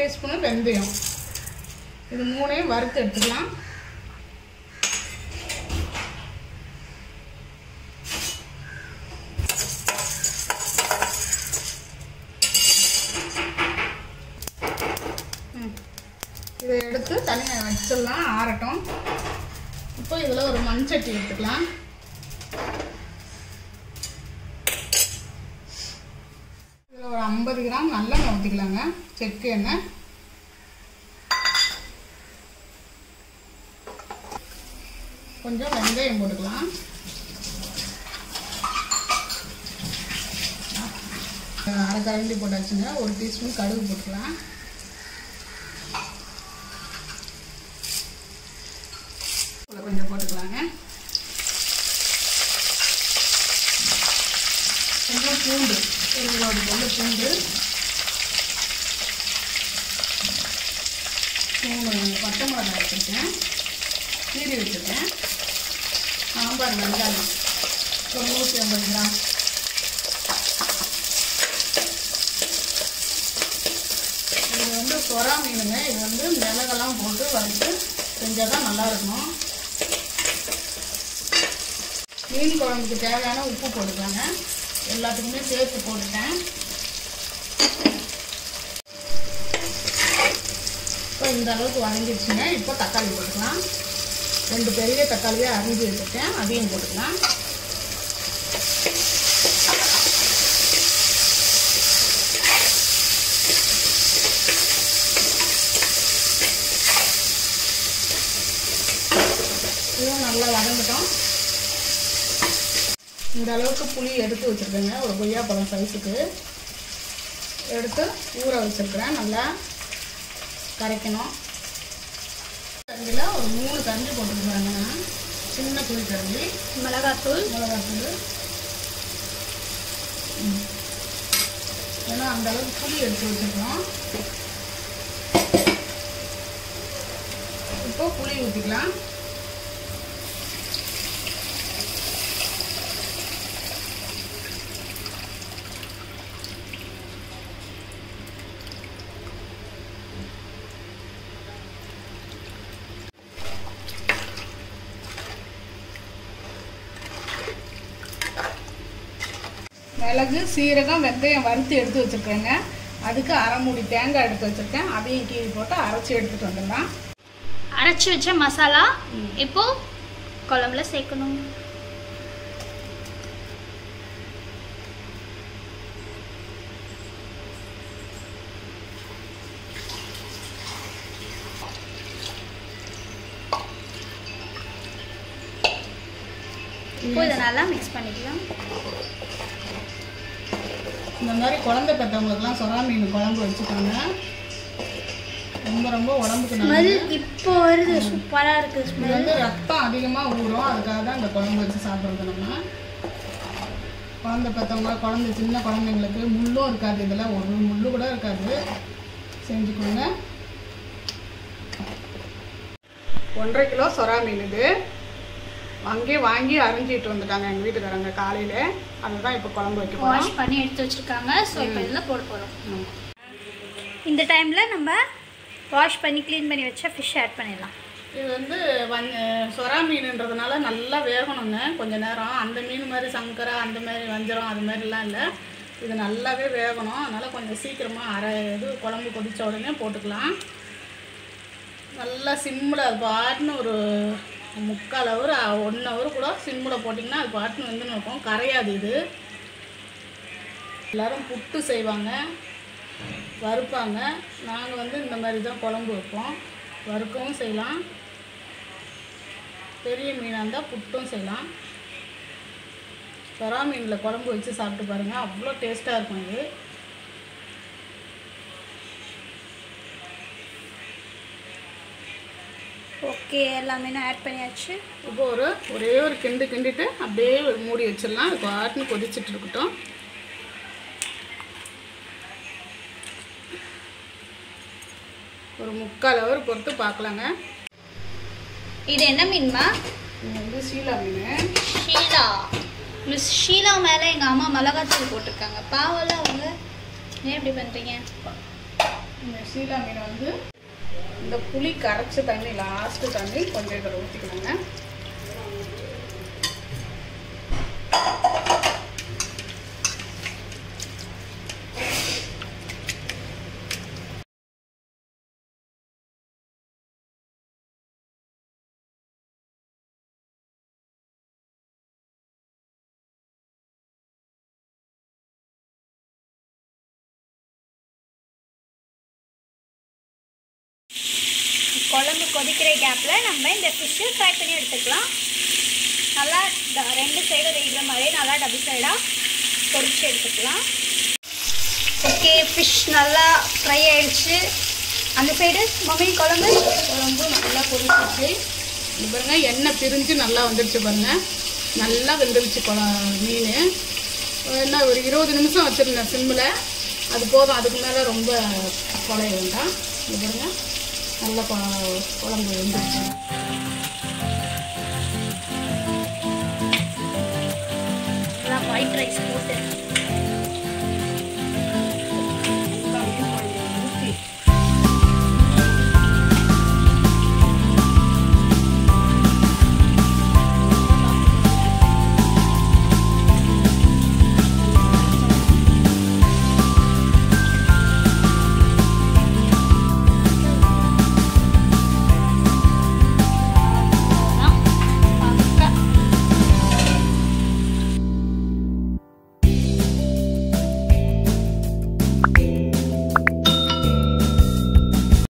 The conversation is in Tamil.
டீஸ்பூனு வெந்தயம் இது மூணையும் வறுத்து எடுத்துக்கலாம் ம். இதை எடுத்து தனியாக வச்சிடலாம் ஆறட்டும் இப்போ இதில் ஒரு மண் சட்டி எடுத்துக்கலாம் இதில் ஒரு ஐம்பது கிராம் நல்லெண்ணெய் ஊற்றிக்கலாங்க செக்கு எண்ணெய் கொஞ்சம் வெந்தயம் போட்டுக்கலாம் அரை கரண்டி போட்டாச்சுங்க ஒரு டீஸ்பூன் கடுகு போட்டுக்கலாம் இதுல கொஞ்சம் போட்டுக்கலாங்க கொஞ்சம் பூண்டு ஒரு இருபது பொண்ணு பூண்டு மூணு பச்சை மிளகாய் வச்சுருக்கேன் கீரி வச்சுருக்கேன் சாம்பார் வெங்காயம் ஒரு நூற்றி ஐம்பது கிராம் இது வந்து சொரா மீனுங்க இது வந்து மிளகெல்லாம் போட்டு வறுத்து செஞ்சால் தான் நல்லா இருக்கணும் மீன் குழம்புக்கு தேவையான உப்பு போட்டுக்கலாங்க எல்லாத்துக்குமே சேர்த்து போட்டுட்டேன் இப்போ இந்த அளவுக்கு வதங்கிடுச்சுங்க இப்போ தக்காளி போட்டுக்கலாம் ரெண்டு பெரிய தக்காளியை அரிஞ்சு வச்சுருக்கேன் அதையும் போட்டுக்கலாம் இதுவும் நல்லா வதங்கட்டும் இந்த அளவுக்கு புளி எடுத்து வச்சுருக்கேங்க ஒரு கொய்யாப்பழம் சைஸுக்கு எடுத்து ஊற வச்சுருக்கிறேன் நல்லா கரைக்கணும் கரண்டியில் ஒரு மூணு கரண்டி போட்டுருக்குறாங்க நான் சின்ன புளி கரண்டி மிளகாத்தூள் மிளகாத்தூள் ம். ஏன்னா அந்த அளவுக்கு புளி எடுத்து வச்சுருக்கோம் இப்போ புளி ஊற்றிக்கலாம் மிளகு சீரகம் வெந்தயம் வறுத்து எடுத்து வச்சுருக்கேங்க அதுக்கு அரை மூடி தேங்காய் எடுத்து வச்சுருக்கேன் அதையும் கீறி போட்டு அரைச்சி எடுத்துகிட்டு வந்துடலாம் அரைச்சி வச்ச மசாலா இப்போ குழம்புல சேர்க்கணும் இப்போ இதை நல்லா மிக்ஸ் பண்ணிக்கலாம் இந்த மாதிரி குழந்தை பெற்றவங்களுக்குலாம் சொரா மீன் குழம்பு வச்சுக்கோங்க ரொம்ப ரொம்ப உடம்புக்கு ஸ்மெல் நல்லது இப்போ வருது சூப்பராக இருக்குது இது ஸ்மெல் வந்து ரத்தம் அதிகமாக ஊறும் அதுக்காக தான் இந்த குழம்பு வச்சு சாப்பிட்றது நம்ம குழந்தை பெற்றவங்க குழந்தை சின்ன குழந்தைங்களுக்கு முள்ளும் இருக்காது இதில் ஒரு முள்ளு கூட இருக்காது செஞ்சு கொடுங்க ஒன்றரை கிலோ சொரா மீன் இது அங்கேயே வாங்கி அரிஞ்சிட்டு வந்துட்டாங்க எங்கள் வீட்டுக்காரங்க காலையில் அதுதான் இப்போ குழம்பு வைக்க போகிறோம் வாஷ் பண்ணி எடுத்து வச்சிருக்காங்க ஸோ இப்போ இதில் போட போகிறோம் ம். இந்த டைமில் நம்ம வாஷ் பண்ணி க்ளீன் பண்ணி வச்ச ஃபிஷ் ஆட் பண்ணிடலாம் இது வந்து வஞ் சொரா மீனுன்றதுனால நல்லா வேகணுங்க கொஞ்ச நேரம் அந்த மீன் மாதிரி சங்கரா அந்த மாதிரி வஞ்சரம் அது மாதிரிலாம் இல்லை இது நல்லாவே வேகணும் அதனால் கொஞ்சம் சீக்கிரமாக அரை இது குழம்பு கொதிச்ச உடனே போட்டுக்கலாம் நல்லா சிம்மில் அது பாட்டுன்னு ஒரு முக்கால் ஹவர் ஒன் ஹவர் கூட சிம்மில் போட்டிங்கன்னா அது பாட்டுன்னு வந்துன்னு இருக்கும் கரையாது இது எல்லோரும் புட்டு செய்வாங்க வறுப்பாங்க நாங்கள் வந்து இந்த மாதிரி தான் குழம்பு வைப்போம் வறுக்கவும் செய்யலாம் பெரிய மீனாக இருந்தால் புட்டும் செய்யலாம் சொரா மீனில் குழம்பு வச்சு சாப்பிட்டு பாருங்கள் அவ்வளோ டேஸ்ட்டாக இருக்கும் இது ஓகே எல்லாமே நான் ஆட் பண்ணியாச்சு இப்போ ஒரு ஒரே ஒரு கிண்டு கிண்டிட்டு அப்படியே ஒரு மூடி வச்சிடலாம் அது பாட்டுன்னு கொதிச்சிட்டு இருக்கட்டும் ஒரு முக்கால் ஹவர் பொறுத்து பார்க்கலாங்க இது என்ன மீன்மா இது வந்து சீலா மீன் ஷீலா மிஸ் ஷீலா மேலே எங்கள் அம்மா மிளகாத்தூள் போட்டிருக்காங்க பாவம்ல அவங்க ஏன் இப்படி பண்ணுறீங்க இந்த ஷீலா மீனை வந்து இந்த புளி கரைச்ச தண்ணி லாஸ்ட்டு தண்ணி கொஞ்சம் இதில் ஊற்றிக்கணுங்க குழம்பு கொதிக்கிற கேப்பில் நம்ம இந்த ஃபிஷ்ஷு ஃப்ரை பண்ணி எடுத்துக்கலாம் நல்லா ட- ரெண்டு சைடும் வேகிற மாதிரி நல்லா டபுள் சைடாக பொரிச்சு எடுத்துக்கலாம் ஓகே ஃபிஷ் நல்லா ஃப்ரை ஆயிடுச்சு அந்த சைடு மம்மி குழம்பு குழம்பு நல்லா கொதிச்சிச்சு இது பாருங்க எண்ணெய் பிரிஞ்சு நல்லா வந்துடுச்சு பாருங்க நல்லா வெந்துருச்சு குழ மீன் என்ன ஒரு இருபது நிமிஷம் வச்சுருந்தேன் சிம்மில் அது போதும் அதுக்கு மேலே ரொம்ப குழைய வேண்டாம் இது பாருங்க நல்லா கொ- குழம்பு வெந்துருச்சு நல்லா ஒயிட் ரைஸ் போட்டு